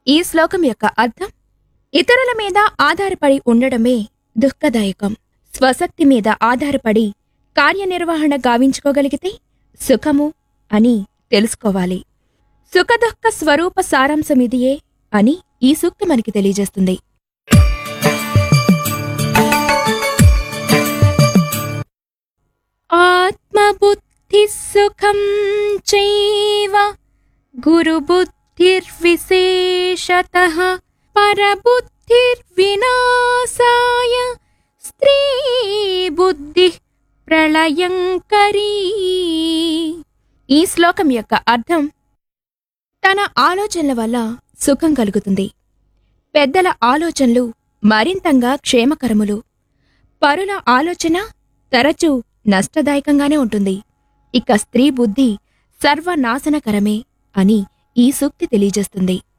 ఈ శ్లోకం యొక్క అర్థం ఇతరుల మీద ఆధారపడి ఉండడమే దుఃఖదాయకం స్వశక్తి మీద ఆధారపడి కార్యనిర్వహణ గావించుకోగలిగితే సుఖము అని తెలుసుకోవాలి సుఖదుఃఖ స్వరూప సారాంశమిదియే అని ఈ సూక్తి మనకి తెలియజేస్తుంది ఆత్మబుద్ధి సుఖం చైవ గురుబుద్ధిర్విశేషత పరబుద్ధిర్వినాశాయ స్త్రీ బుద్ధి ప్రళయంకరీ ఈ శ్లోకం యొక్క అర్థం తన ఆలోచనల వల్ల సుఖం కలుగుతుంది పెద్దల ఆలోచనలు మరింతంగా క్షేమకరములు పరుల ఆలోచన తరచూ నష్టదాయకంగానే ఉంటుంది ఇక స్త్రీ బుద్ధి సర్వనాశనకరమే అని ఈ సూక్తి తెలియజేస్తుంది